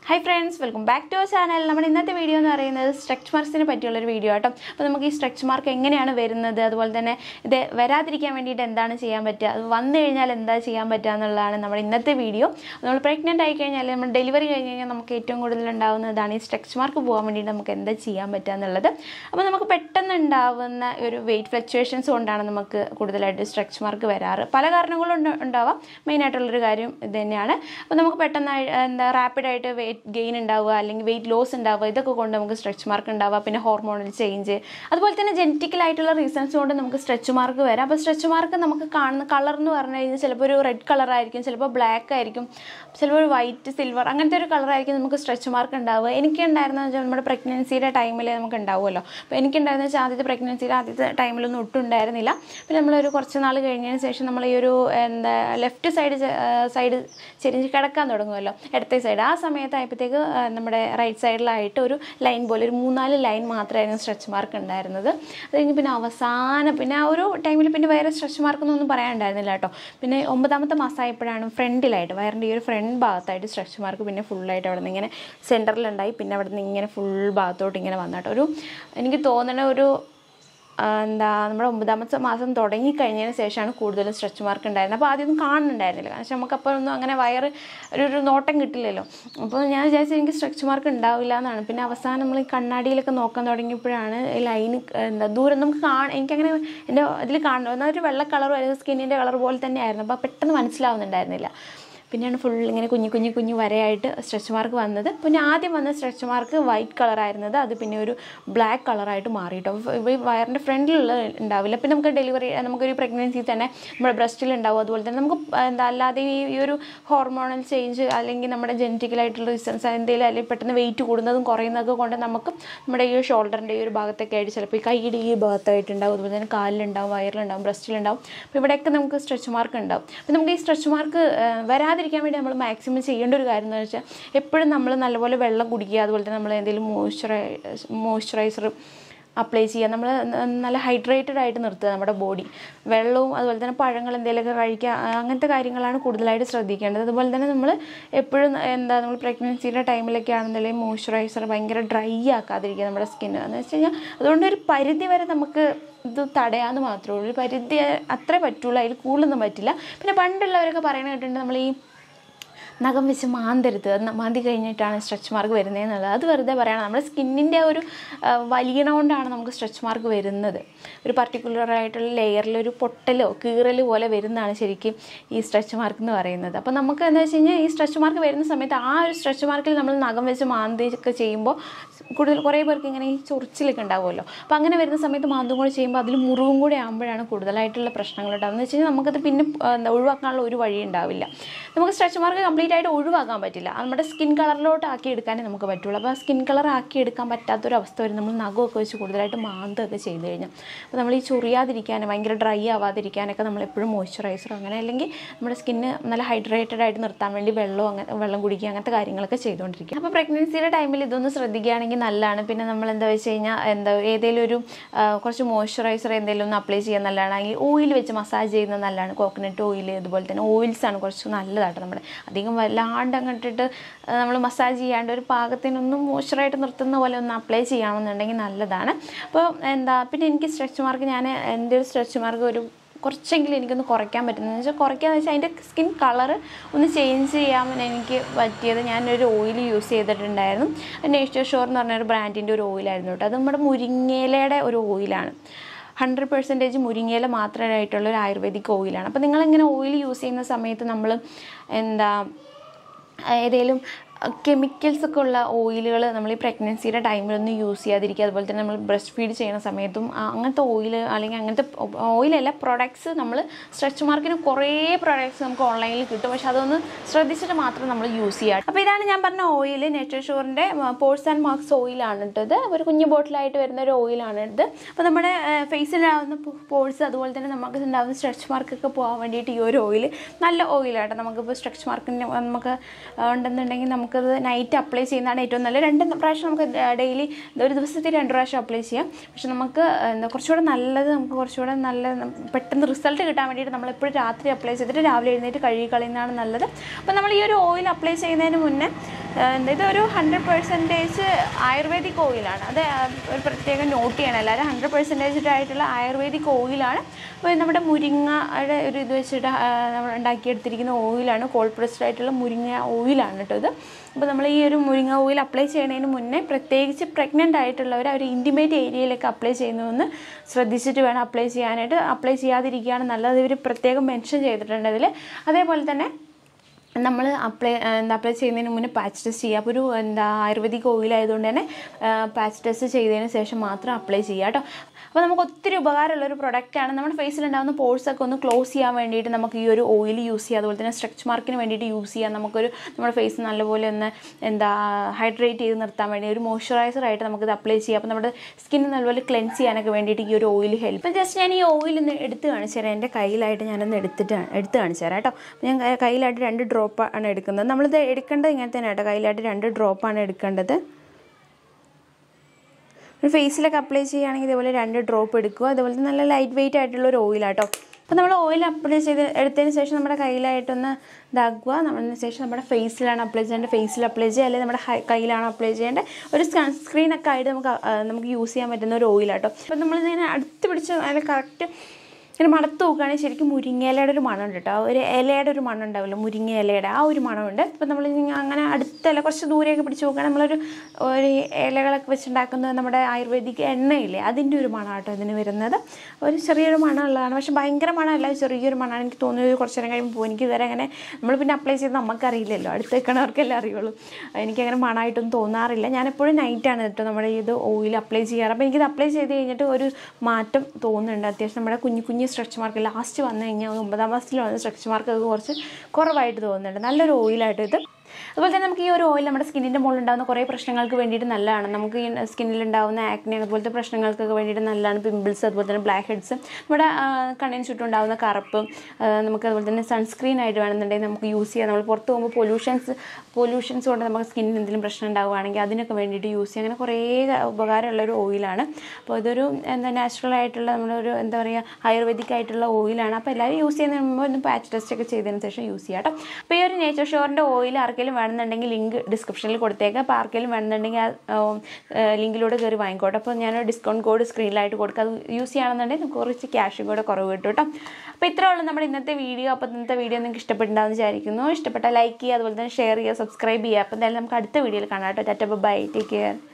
hi friends welcome back to our channel നമ്മുടെ ഇന്നത്തെ video എന്ന് പറയുന്നത് സ്ട്രെച്ച് മാർക്സിനെ പറ്റിയുള്ളൊരു വീഡിയോ ആട്ടോ അപ്പോൾ നമുക്ക് ഈ സ്ട്രെച്ച് മാർക്ക് എങ്ങനെയാണ് വരുന്നത് അതുപോലെ തന്നെ ഇത് വരാതിരിക്കാൻ വേണ്ടിയിട്ട് എന്താണ് ചെയ്യാൻ പറ്റുക അത് വന്നു കഴിഞ്ഞാൽ എന്താ ചെയ്യാൻ പറ്റുക എന്നുള്ളതാണ് നമ്മുടെ ഇന്നത്തെ വീഡിയോ നമ്മൾ പ്രഗ്നൻ്റ് ആയി കഴിഞ്ഞാൽ നമ്മൾ ഡെലിവറി കഴിഞ്ഞ് കഴിഞ്ഞാൽ നമുക്ക് ഏറ്റവും കൂടുതൽ ഉണ്ടാകുന്നതാണ് ഈ സ്ട്രെച്ച് മാർക്ക് പോകാൻ വേണ്ടിയിട്ട് നമുക്ക് എന്താ ചെയ്യാൻ പറ്റുക എന്നുള്ളത് അപ്പോൾ നമുക്ക് പെട്ടെന്ന് ഉണ്ടാവുന്ന ഒരു വെയിറ്റ് ഫ്ലക്ച്വേഷൻസ് കൊണ്ടാണ് നമുക്ക് കൂടുതലായിട്ട് സ്ട്രെച്ച് മാർക്ക് വരാറ് പല കാരണങ്ങളും ഉണ്ട് ഉണ്ടാവാം മെയിനായിട്ടുള്ളൊരു കാര്യം ഇത് തന്നെയാണ് അപ്പോൾ നമുക്ക് പെട്ടെന്ന് ആയി- എന്താ റാപ്പിഡായിട്ട് വെയിറ്റ് ഗെയിൻ ഉണ്ടാവുക അല്ലെങ്കിൽ വെയിറ്റ് ലോസ് ഉണ്ടാവുക ഇതൊക്കെ കൊണ്ട് നമുക്ക് സ്ട്രെച്ച് മാർക്ക് ഉണ്ടാവുക പിന്നെ ഹോർമോണൽ ചേഞ്ച് അതുപോലെ തന്നെ ജനറ്റിക്കൽ ആയിട്ടുള്ള റീസൺസ് കൊണ്ട് നമുക്ക് സ്ട്രെച്ച് മാർക്ക് വരാം അപ്പോൾ സ്ട്രെച്ച് മാർക്ക് നമുക്ക് കാണുന്ന കളർ എന്ന് പറഞ്ഞു കഴിഞ്ഞാൽ ചിലപ്പോൾ ഒരു റെഡ് കളർ ആയിരിക്കും ചിലപ്പോൾ ബ്ലാക്ക് ആയിരിക്കും ചിലപ്പോൾ ഒരു വൈറ്റ് സിൽവർ അങ്ങനത്തെ ഒരു കളറായിരിക്കും നമുക്ക് സ്ട്രെച്ച് മാർക്ക് ഉണ്ടാവുക എനിക്ക് ഉണ്ടായിരുന്ന വെച്ചാൽ നമ്മുടെ പ്രഗ്നൻസിയുടെ ടൈമിൽ നമുക്ക് ഉണ്ടാവുമല്ലോ അപ്പോൾ എനിക്കുണ്ടായിരുന്ന വെച്ചാൽ ആദ്യത്തെ പ്രഗ്നൻസിയുടെ ആദ്യത്തെ ടൈമിലൊന്നും ഒട്ടും ഉണ്ടായിരുന്നില്ല പിന്നെ നമ്മളൊരു കുറച്ച് നാൾ കഴിഞ്ഞതിന് ശേഷം നമ്മൾ ഈ ഒരു എന്താ ലെഫ്റ്റ് സൈഡ് സൈഡ് ചെരിഞ്ഞ് കിടക്കാൻ തുടങ്ങുമല്ലോ ഇടത്തെ സൈഡ് ആ സമയത്തായപ്പോഴത്തേക്ക് ആ, നമ്മുടെ റൈറ്റ് സൈഡിലായിട്ട് ഒരു ലൈൻ പോലെ ഒരു മൂന്നാല് ലൈൻ മാത്രമായിരുന്നു സ്ട്രെച്ച് മാർക്ക് ഉണ്ടായിരുന്നത് അത് കഴിഞ്ഞ് പിന്നെ അവസാനം പിന്നെ ആ ഒരു ടൈമിൽ പിന്നെ വേറെ സ്ട്രെച്ച് മാർക്കൊന്നും പറയാനുണ്ടായിരുന്നില്ല കേട്ടോ പിന്നെ ഒമ്പതാമത്തെ മാസമായപ്പോഴാണ് ഫ്രണ്ടിലായിട്ട് വയറിൻ്റെ ഈ ഒരു ഫ്രണ്ട് ഭാഗത്തായിട്ട് സ്ട്രെച്ച് മാർക്ക് പിന്നെ ഫുള്ളായിട്ട് അവിടെ നിന്ന് ഇങ്ങനെ സെൻറ്ററിലുണ്ടായി പിന്നെ അവിടെ നിന്ന് ഇങ്ങനെ ഫുൾ ഭാഗത്തോട്ട് ഇങ്ങനെ വന്നിട്ട് ഒരു എനിക്ക് തോന്നുന്ന ഒരു ആ, എന്താ നമ്മുടെ ഒമ്പതാമത്തെ മാസം തുടങ്ങി കഴിഞ്ഞതിന് ശേഷമാണ് കൂടുതലും സ്ട്രെച്ച് മാർക്ക് ഉണ്ടായിരുന്നത് അപ്പോൾ ആദ്യമൊന്നും കാണുന്നുണ്ടായിരുന്നില്ല കാരണം നമുക്ക് അപ്പോൾ ഒന്നും അങ്ങനെ വയറ് ഒരു ഒരു നോട്ടം കിട്ടില്ലല്ലോ അപ്പോൾ ഞാൻ വിചാരിച്ചു എനിക്ക് സ്ട്രെച്ച് മാർക്ക് ഉണ്ടാവില്ല എന്നാണ് പിന്നെ അവസാനം നമ്മൾ ഈ കണ്ണാടിയിലൊക്കെ നോക്കാൻ തുടങ്ങിയപ്പോഴാണ് ഈ ലൈന് എന്താ ദൂരം നമുക്ക് കാണാൻ എനിക്കങ്ങനെ എൻ്റെ ഇതിൽ കാണണം എന്നാൽ ഒരു വെള്ള കളർ അല്ലെങ്കിൽ സ്കിന്നിൻ്റെ കളർ പോലെ തന്നെയായിരുന്നു അപ്പോൾ പെട്ടെന്ന് മനസ്സിലാവുന്നുണ്ടായിരുന്നില്ല പിന്നെയാണ് ഫുൾ ഇങ്ങനെ കുഞ്ഞു കുഞ്ഞു കുഞ്ഞു വരയായിട്ട് സ്ട്രെച്ച് മാർക്ക് വന്നത് പിന്നെ ആദ്യം വന്ന സ്ട്രെച്ച് മാർക്ക് വൈറ്റ് കളറായിരുന്നത് അത് പിന്നെ ഒരു ബ്ലാക്ക് കളറായിട്ട് മാറിയിട്ടോ ഈ വയറിൻ്റെ ഫ്രണ്ടിലുള്ള ഉണ്ടാവില്ല പിന്നെ നമുക്ക് ഡെലിവറി നമുക്കൊരു പ്രഗ്നൻസി തന്നെ നമ്മുടെ ബ്രസ്റ്റിൽ ഉണ്ടാവും അതുപോലെ തന്നെ നമുക്ക് എന്താ അല്ലാതെ ഈ ഈ ഒരു ഹോർമോണൽ ചേഞ്ച് അല്ലെങ്കിൽ നമ്മുടെ ജനറ്റിക്കലായിട്ടുള്ള റീസൺസ് എന്തെങ്കിലും അല്ലെങ്കിൽ പെട്ടെന്ന് വെയിറ്റ് കൂടുന്നതും കുറയുന്നതൊക്കെ കൊണ്ട് നമുക്ക് നമ്മുടെ ഈ ഷോൾഡറിൻ്റെ ഈ ഒരു ഭാഗത്തൊക്കെ ആയിട്ട് ചിലപ്പോൾ ഈ കൈയുടെ ഈ ഭാഗത്തായിട്ടുണ്ടാവും അതുപോലെ തന്നെ കാലിലുണ്ടാവും വയറിലുണ്ടാവും ബ്രസ്റ്റിലുണ്ടാവും അപ്പോൾ ഇവിടെയൊക്കെ നമുക്ക് സ്ട്രെച്ച് മാർക്ക് ഉണ്ടാവും അപ്പോൾ നമുക്ക് ഈ സ്ട്രെച്ച് മാർക്ക് വരാതിരിക്കാൻ വേണ്ടി നമ്മൾ മാക്സിമം ചെയ്യേണ്ട ഒരു കാര്യം എന്ന് വെച്ചാൽ എപ്പോഴും നമ്മൾ നല്ലപോലെ വെള്ളം കുടിക്കുക അതുപോലെ തന്നെ നമ്മൾ എന്തെങ്കിലും മോയ്സ്ചറൈ മോയ്സ്ചറൈസർ അപ്ലൈ ചെയ്യുക നമ്മൾ നല്ല ഹൈഡ്രേറ്റഡ് ആയിട്ട് നിർത്തുക നമ്മുടെ ബോഡി വെള്ളവും അതുപോലെ തന്നെ പഴങ്ങൾ എന്തെങ്കിലുമൊക്കെ കഴിക്കുക ആ, അങ്ങനത്തെ കാര്യങ്ങളാണ് കൂടുതലായിട്ട് ശ്രദ്ധിക്കേണ്ടത് അതുപോലെ തന്നെ നമ്മൾ എപ്പോഴും എന്താ നമ്മൾ പ്രഗ്നൻസിയുടെ ടൈമിലൊക്കെ ആണെന്നുണ്ടെങ്കിൽ മോയ്സ്ചറൈസർ ഭയങ്കര ഡ്രൈ ആക്കാതിരിക്കുക നമ്മുടെ സ്കിന്ന് എന്ന് വെച്ച് കഴിഞ്ഞാൽ അതുകൊണ്ട് ഒരു പരിധി വരെ നമുക്ക് ഇത് തടയാമെന്ന് മാത്രമേ ഉള്ളൂ ഒരു പരിധി അത്രേ പറ്റുള്ളൂ അതിൽ കൂടുതലൊന്നും പറ്റില്ല പിന്നെ പണ്ടുള്ളവരൊക്കെ പറയുന്നത് കേട്ടിട്ടുണ്ട് നമ്മൾ ഈ നഖം വെച്ച് മാന്തരുത് അത് മാന്തി കഴിഞ്ഞിട്ടാണ് സ്ട്രെച്ച് മാർക്ക് വരുന്നത് എന്നുള്ളത് അത് വെറുതെ പറയണം നമ്മുടെ സ്കിന്നിൻ്റെ ഒരു ആ, വലിയണ കൊണ്ടാണ് നമുക്ക് സ്ട്രെച്ച് മാർക്ക് വരുന്നത് ഒരു പർട്ടിക്കുലർ ആയിട്ടുള്ള ലെയറിൽ ഒരു പൊട്ടലോ കീറൽ പോലെ വരുന്നതാണ് ശരിക്കും ഈ സ്ട്രെച്ച് മാർക്ക് എന്ന് പറയുന്നത് അപ്പോൾ നമുക്ക് എന്താ വെച്ച് കഴിഞ്ഞാൽ ഈ സ്ട്രെച്ച് മാർക്ക് വരുന്ന സമയത്ത് ആ ഒരു സ്ട്രെച്ച് മാർക്കിൽ നമ്മൾ നഖം വെച്ച് മാന്തി ഒക്കെ ചെയ്യുമ്പോൾ കൂടുതൽ കുറേ പേർക്ക് ഇങ്ങനെ ഈ ചൊറിച്ചിലൊക്കെ ഉണ്ടാവുമല്ലോ അപ്പോൾ അങ്ങനെ വരുന്ന സമയത്ത് മാന്തും കൂടെ ചെയ്യുമ്പോൾ അതിൽ മുറിവും കൂടെ ആകുമ്പോഴാണ് കൂടുതലായിട്ടുള്ള പ്രശ്നങ്ങൾ ഉണ്ടാകുന്നത് എന്ന് വെച്ച് കഴിഞ്ഞാൽ നമുക്കത് പിന്നെ ആ, എന്താ ഒഴിവാക്കാനുള്ള ഒരു വഴി ഉണ്ടാവില്ല നമുക്ക് സ്ട്രെച്ച് മാർക്ക് കംപ്ലീറ്റ് ആയിട്ട് ഒഴിവാക്കാൻ പറ്റില്ല അത് നമ്മുടെ സ്കിൻ കളറിലോട്ട് ആക്കി എടുക്കാനേ നമുക്ക് പറ്റുള്ളൂ അപ്പോൾ ആ സ്കിൻ കളർ ആക്കി എടുക്കാൻ പറ്റാത്തൊരു അവസ്ഥ വരും നമ്മൾ നഖമൊക്കെ വെച്ച് കൂടുതലായിട്ട് മാന്തൊക്കെ ചെയ്ത് കഴിഞ്ഞാൽ അപ്പോൾ നമ്മൾ ഈ ചൊറിയാതിരിക്കാൻ ഭയങ്കര ഡ്രൈ ആവാതിരിക്കാനൊക്കെ നമ്മൾ എപ്പോഴും മോയ്സ്ചറൈസറോ അങ്ങനെ അല്ലെങ്കിൽ നമ്മുടെ സ്കിന്ന് നല്ല ഹൈഡ്രേറ്റഡ് ആയിട്ട് നിർത്താൻ വേണ്ടി വെള്ളം അങ്ങനെ വെള്ളം കുടിക്കുക അങ്ങനത്തെ കാര്യങ്ങളൊക്കെ ചെയ്തുകൊണ്ടിരിക്കുക അപ്പോൾ പ്രഗ്നൻസിയുടെ ടൈമിൽ ഇതൊന്ന് ശ്രദ്ധിക്കുകയാണെങ്കിൽ നല്ലതാണ് പിന്നെ നമ്മൾ എന്താ വെച്ച് കഴിഞ്ഞാൽ എന്താ ഏതെങ്കിലും ഒരു ആ, കുറച്ച് മോയ്സ്ചറൈസർ എന്തെങ്കിലും ഒന്ന് അപ്ലൈ ചെയ്യാൻ നല്ലതാണ് അല്ലെങ്കിൽ ഓയിൽ വെച്ച് മസാജ് ചെയ്യുന്നത് നല്ലതാണ് കോക്കനട്ട് ഓയിൽ അതുപോലെ തന്നെ ഓയിൽസ് ആണ് കുറച്ച് നല്ലതായിട്ട് നമ്മുടെ അധികം വല്ലാണ്ട് അങ്ങോട്ടിട്ട് നമ്മൾ മസാജ് ചെയ്യാണ്ട് ഒരു പാകത്തിനൊന്നും മോയ്സ്ചറായിട്ട് നിർത്തുന്ന പോലെ ഒന്ന് അപ്ലൈ ചെയ്യാമെന്നുണ്ടെങ്കിൽ നല്ലതാണ് അപ്പോൾ എന്താ പിന്നെ എനിക്ക് സ്ട്രെച്ച് മാർക്ക് ഞാൻ എൻ്റെ ഒരു സ്ട്രെച്ച് മാർക്ക് ഒരു കുറച്ചെങ്കിലും എനിക്കൊന്ന് കുറയ്ക്കാൻ പറ്റുന്നത് വെച്ചാൽ കുറയ്ക്കാന്ന് വെച്ചാൽ അതിൻ്റെ സ്കിൻ കളർ ഒന്ന് ചേഞ്ച് ചെയ്യാൻ എനിക്ക് പറ്റിയത് ഞാനൊരു ഓയിൽ യൂസ് ചെയ്തിട്ടുണ്ടായിരുന്നു നേച്ചർ ഷോർ എന്ന് പറഞ്ഞൊരു ബ്രാൻഡിൻ്റെ ഒരു ഓയിലായിരുന്നു കേട്ടോ അത് നമ്മുടെ മുരിങ്ങയിലയുടെ ഒരു ഓയിലാണ് ഹൺഡ്രഡ് പെർസെൻറ്റേജ് മുരിങ്ങയില മാത്രമായിട്ടുള്ള ഒരു ആയുർവേദിക് ഓയിലാണ് അപ്പോൾ നിങ്ങളിങ്ങനെ ഓയിൽ യൂസ് ചെയ്യുന്ന സമയത്ത് നമ്മൾ എന്താ ഏതെങ്കിലും കെമിക്കൽസ് ഒക്കെ ഉള്ള ഓയിലുകൾ നമ്മൾ ഈ പ്രഗ്നൻസിയുടെ ടൈമിലൊന്നും യൂസ് ചെയ്യാതിരിക്കുക അതുപോലെ തന്നെ നമ്മൾ ബ്രസ്റ്റ് ഫീഡ് ചെയ്യുന്ന സമയത്തും ആ, അങ്ങനത്തെ ഓയിൽ അല്ലെങ്കിൽ അങ്ങനത്തെ ഓയിലല്ല പ്രൊഡക്ട്സ് നമ്മൾ സ്ട്രെച്ച് മാർക്കിന് കുറേ പ്രൊഡക്ട്സ് നമുക്ക് ഓൺലൈനിൽ കിട്ടും പക്ഷെ അതൊന്ന് ശ്രദ്ധിച്ചിട്ട് മാത്രം നമ്മൾ യൂസ് ചെയ്യുക അപ്പോൾ ഇതാണ് ഞാൻ പറഞ്ഞ ഓയിൽ നേച്ചർ ഷോറിൻ്റെ പോഴ്സ് ആൻഡ് മാർക്സ് ഓയിലാണ് ഇട്ടത് ഒരു കുഞ്ഞു ബോട്ടിലായിട്ട് വരുന്ന ഒരു ഓയിലാണ് ഇത് അപ്പോൾ നമ്മുടെ ഫേസിലുണ്ടാകുന്ന പോഴ്സ് അതുപോലെ തന്നെ നമുക്ക് ഉണ്ടാകുന്ന സ്ട്രെച്ച് മാർക്കൊക്കെ പോകാൻ വേണ്ടിയിട്ട് ഈ ഒരു ഓയിൽ നല്ല ഓയിലാട്ടോ നമുക്കിപ്പോൾ സ്ട്രെച്ച് മാർക്കിന് നമുക്ക് ഉണ്ടെന്നുണ്ടെങ്കിൽ നമുക്ക് നമുക്കത് നൈറ്റ് അപ്ലൈ ചെയ്യുന്നതാണ് ഏറ്റവും നല്ലത് രണ്ട് പ്രാവശ്യം നമുക്ക് ഡെയിലി ഒരു ദിവസത്തിൽ രണ്ട് പ്രാവശ്യം അപ്ലൈ ചെയ്യാം പക്ഷെ നമുക്ക് എന്താ കുറച്ചുകൂടെ നല്ലത് നമുക്ക് കുറച്ചുകൂടെ നല്ല പെട്ടെന്ന് റിസൾട്ട് കിട്ടാൻ വേണ്ടിയിട്ട് നമ്മളെപ്പോഴും രാത്രി അപ്ലൈ ചെയ്തിട്ട് രാവിലെ എഴുന്നേറ്റ് കഴുകി കളയുന്നതാണ് നല്ലത് അപ്പോൾ നമ്മൾ ഈ ഒരു ഓയിൽ അപ്ലൈ ചെയ്യുന്നതിന് മുന്നേ ആ, എന്താ ഇതൊരു ഹൺഡ്രഡ് പെർസെൻറ്റേജ് ആയുർവേദിക് ഓയിലാണ് അത് ആ, ഒരു പ്രത്യേകം നോട്ട് ചെയ്യണം എല്ലാവരും ഹൺഡ്രഡ് പെർസെൻറ്റേജ് ആയിട്ടുള്ള ആയുർവേദിക് ഓയിലാണ് അപ്പോൾ നമ്മുടെ മുരിങ്ങയുടെ ഒരു ഇത് വെച്ചിട്ട് ആ, നമ്മൾ ഉണ്ടാക്കിയെടുത്തിരിക്കുന്ന ഓയിലാണ് കോൾഡ് പ്രസ്ഡ് ആയിട്ടുള്ള മുരിങ്ങ ഓയിലാണ് കേട്ടോ ഇത് അപ്പോൾ നമ്മൾ ഈ ഒരു മുരിങ്ങ ഓയിൽ അപ്ലൈ ചെയ്യുന്നതിന് മുന്നേ പ്രത്യേകിച്ച് പ്രഗ്നൻ്റ് ആയിട്ടുള്ളവർ അവർ ഇൻറ്റിമേറ്റ് ഏരിയയിലൊക്കെ അപ്ലൈ ചെയ്യുന്നതെന്ന് ശ്രദ്ധിച്ചിട്ട് വേണം അപ്ലൈ ചെയ്യാനായിട്ട് അപ്ലൈ ചെയ്യാതിരിക്കുകയാണ് നല്ലത് ഇവർ പ്രത്യേകം മെൻഷൻ ചെയ്തിട്ടുണ്ട് അതിൽ അതേപോലെ തന്നെ നമ്മൾ അപ്ലൈ എന്താ അപ്ലൈ ചെയ്യുന്നതിന് മുന്നേ പാച്ച് ടെസ്റ്റ് ചെയ്യുക അപ്പോൾ ഒരു എന്താ ആയുർവേദിക് ഓയിൽ ആയതുകൊണ്ട് തന്നെ പാച്ച് ടെസ്റ്റ് ചെയ്തതിന് ശേഷം മാത്രം അപ്ലൈ ചെയ്യുക കേട്ടോ അപ്പോൾ നമുക്ക് ഒത്തിരി ഉപകാരമുള്ളൊരു പ്രൊഡക്റ്റാണ് നമ്മുടെ ഫേസിലുണ്ടാകുന്ന പോഴ്സൊക്കെ ഒന്ന് ക്ലോസ് ചെയ്യാൻ വേണ്ടിയിട്ട് നമുക്ക് ഈ ഒരു ഓയിൽ യൂസ് ചെയ്യാം അതുപോലെ തന്നെ സ്ട്രെച്ച് മാർക്കിന് വേണ്ടിയിട്ട് യൂസ് ചെയ്യാം നമുക്കൊരു നമ്മുടെ ഫേസ് നല്ലപോലെ ഒന്ന് എന്താ ഹൈഡ്രേറ്റ് ചെയ്ത് നിർത്താൻ വേണ്ടി ഒരു മോയ്സ്ചറൈസർ ആയിട്ട് നമുക്കിത് അപ്ലൈ ചെയ്യാം അപ്പോൾ നമ്മുടെ സ്കിൻ നല്ലപോലെ ക്ലെൻസ് ചെയ്യാനൊക്കെ വേണ്ടിയിട്ട് ഈ ഒരു ഓയിൽ ഹെൽപ്പ് അപ്പം ജസ്റ്റ് ഞാൻ ഈ ഓയിൽ ഒന്ന് എടുത്ത് കാണിച്ചു തരാം എൻ്റെ കയ്യിലായിട്ട് ഞാനൊന്ന് എടുത്തിട്ട് എടുത്ത് കാണിച്ചു തരാം കേട്ടോ അപ്പോൾ ഞാൻ ക- കയ്യിലായിട്ട് രണ്ട് ഡ്രോപ്പ് ആണ് എടുക്കുന്നത് നമ്മളിത് എടുക്കേണ്ടത് ഇങ്ങനെ തന്നെ കേട്ടോ കയ്യിലായിട്ട് രണ്ട് ഡ്രോപ്പാണ് എടുക്കേണ്ടത് ഒരു ഫേസിലൊക്കെ അപ്ലൈ ചെയ്യുകയാണെങ്കിൽ ഇതേപോലെ രണ്ട് ഡ്രോപ്പ് എടുക്കുക അതുപോലെ തന്നെ നല്ല ലൈറ്റ് വെയിറ്റ് ആയിട്ടുള്ള ഒരു ഓയിലാട്ടോ അപ്പോൾ നമ്മൾ ഓയിൽ അപ്ലൈ ചെയ്ത് എടുത്തതിന് ശേഷം നമ്മുടെ കയ്യിലായിട്ടൊന്ന് ഇതാക്കുക നമ്മളതിന് ശേഷം നമ്മുടെ ഫേസിലാണ് അപ്ലൈ ചെയ്യേണ്ടത് ഫേസിൽ അപ്ലൈ ചെയ്യുക അല്ലെങ്കിൽ നമ്മുടെ ഹൈ- കയ്യിലാണ് അപ്ലൈ ചെയ്യേണ്ടത് ഒരു സൺസ്ക്രീനൊക്കെ ആയിട്ട് നമുക്ക് ആ, നമുക്ക് യൂസ് ചെയ്യാൻ പറ്റുന്ന ഒരു ഓയിലാട്ടോ അപ്പോൾ നമ്മളിതിങ്ങനെ അടുത്ത് പിടിച്ച് അതിൽ കറക്റ്റ് ഇങ്ങനെ മണത്ത് നോക്കുകയാണെങ്കിൽ ശരിക്കും മുരിങ്ങയിലയുടെ ഒരു മണം ഉണ്ട് കേട്ടോ ഒരു ഇലയുടെ ഒരു മണം ഉണ്ടാവില്ല മുരിങ്ങ ഇലയുടെ ആ ഒരു മണമുണ്ട് അപ്പോൾ നമ്മൾ അങ്ങനെ അടുത്തല്ല കുറച്ച് ദൂരെയൊക്കെ പിടിച്ച് നോക്കുകയാണെങ്കിൽ നമ്മളൊരു ഒരു ഇലകളൊക്കെ വെച്ചുണ്ടാക്കുന്ന നമ്മുടെ ആയുർവേദിക് എണ്ണയില്ലേ അതിൻ്റെ ഒരു മണം കേട്ടോ ഇതിന് വരുന്നത് ഒരു ചെറിയൊരു മണമുള്ളതാണ് പക്ഷെ ഭയങ്കര മണമല്ല ചെറിയൊരു മണമാണ് എനിക്ക് തോന്നിയത് കുറച്ച് നേരം കഴിയുമ്പോൾ പോകും എനിക്ക് ഇതുവരെ അങ്ങനെ നമ്മൾ പിന്നെ അപ്ലൈ ചെയ്ത് നമുക്കറിയില്ലല്ലോ അടുത്ത് വെക്കണവർക്കല്ലേ അറിയുള്ളൂ എനിക്കങ്ങനെ മണമായിട്ടൊന്നും തോന്നാറില്ല ഞാൻ എപ്പോഴും നൈറ്റാണ് കേട്ടോ നമ്മുടെ ഇത് ഓയിൽ അപ്ലൈ ചെയ്യാറ് അപ്പോൾ എനിക്കിത് അപ്ലൈ ചെയ്ത് കഴിഞ്ഞിട്ട് ഒരു മാറ്റം തോന്നുന്നുണ്ട് അത്യാവശ്യം നമ്മുടെ കുഞ്ഞു കുഞ്ഞു സ്ട്രെച്ച് മാർക്ക് ലാസ്റ്റ് വന്നു കഴിഞ്ഞാൽ ഒമ്പതാം മാസത്തിൽ വന്ന സ്ട്രെച്ച് മാർക്ക് ഒക്കെ കുറച്ച് കുറവായിട്ട് തോന്നുന്നുണ്ട് നല്ലൊരു ഓയിലായിട്ട് ഇത് അതുപോലെ തന്നെ നമുക്ക് ഈ ഒരു ഓയിൽ നമ്മുടെ സ്കിന്നിൻ്റെ മുകളിൽ ഉണ്ടാകുന്ന കുറേ പ്രശ്നങ്ങൾക്ക് വേണ്ടിയിട്ട് നല്ലതാണ് നമുക്ക് ഈ സ്കിന്നിൽ ഉണ്ടാകുന്ന ആക്നെ അതുപോലത്തെ പ്രശ്നങ്ങൾക്കൊക്കെ വേണ്ടിയിട്ട് നല്ലതാണ് പിമ്പിൾസ് അതുപോലെ തന്നെ ബ്ലാക്ക് ഹെഡ്സ് നമ്മുടെ ആ, കണ്ണിന് ചുറ്റും ഉണ്ടാകുന്ന കറുപ്പ് ആ, നമുക്ക് അതുപോലെ തന്നെ സൺസ്ക്രീൻ ആയിട്ട് വേണമെന്നുണ്ടെങ്കിൽ നമുക്ക് യൂസ് ചെയ്യാം നമ്മൾ പുറത്ത് പോകുമ്പോൾ പൊല്യൂഷൻസ് പൊല്യൂഷൻസ് കൊണ്ട് നമുക്ക് സ്കിന്നിന് എന്തെങ്കിലും പ്രശ്നം ഉണ്ടാവുകയാണെങ്കിൽ അതിനൊക്കെ വേണ്ടിയിട്ട് യൂസ് ചെയ്യാം അങ്ങനെ കുറേ ഉപകാരമുള്ള ഒരു ഓയിലാണ് അപ്പോൾ ഇതൊരു എന്താ നാച്ചുറൽ ആയിട്ടുള്ള നമ്മളൊരു എന്താ പറയുക ആയുർവേദിക് ആയിട്ടുള്ള ഓയിലാണ് അപ്പോൾ എല്ലാവരും യൂസ് ചെയ്യുന്നതിന് മുമ്പ് ഒന്ന് പാച്ച് ടെസ്റ്റ് ഒക്കെ ചെയ്തതിന് ശേഷം യൂസ് ചെയ്യാം കേട്ടോ അപ്പോൾ ഈ ഒരു നേച്ചർ ഷോറിൻ്റെ ഓയിൽ ആർക്കെങ്കിലും വേണമെന്നുണ്ടെങ്കിൽ ലിങ്ക് ഡിസ്ക്രിപ്ഷനിൽ കൊടുത്തേക്കാം അപ്പോൾ ആർക്കെങ്കിലും വേണമെന്നുണ്ടെങ്കിൽ ആ ലിങ്കിലൂടെ കയറി വാങ്ങിക്കോട്ടെ അപ്പോൾ ഞാൻ ഡിസ്കൗണ്ട് കോഡ് സ്ക്രീനിലായിട്ട് കൊടുക്കുക അത് യൂസ് ചെയ്യുകയാണെന്നുണ്ടെങ്കിൽ നമുക്ക് കുറച്ച് ക്യാഷും കൂടെ കുറവ് കിട്ടും കേട്ടോ അപ്പോൾ ഇത്രേ ഉള്ളൂ നമ്മുടെ ഇന്നത്തെ വീഡിയോ അപ്പോൾ ഇന്നത്തെ വീഡിയോ നിങ്ങൾക്ക് ഇഷ്ടപ്പെട്ടുണ്ടാകുമെന്ന് വിചാരിക്കുന്നു ഇഷ്ടപ്പെട്ട ലൈക്ക് ചെയ്യുക അതുപോലെ തന്നെ ഷെയർ ചെയ്യുക സബ്സ്ക്രൈബ് ചെയ്യുക അപ്പോൾ എന്തായാലും നമുക്ക് അടുത്ത വീഡിയോയിൽ കാണാം കേട്ടോ ടാറ്റ ബൈ ടേക്ക് കെയർ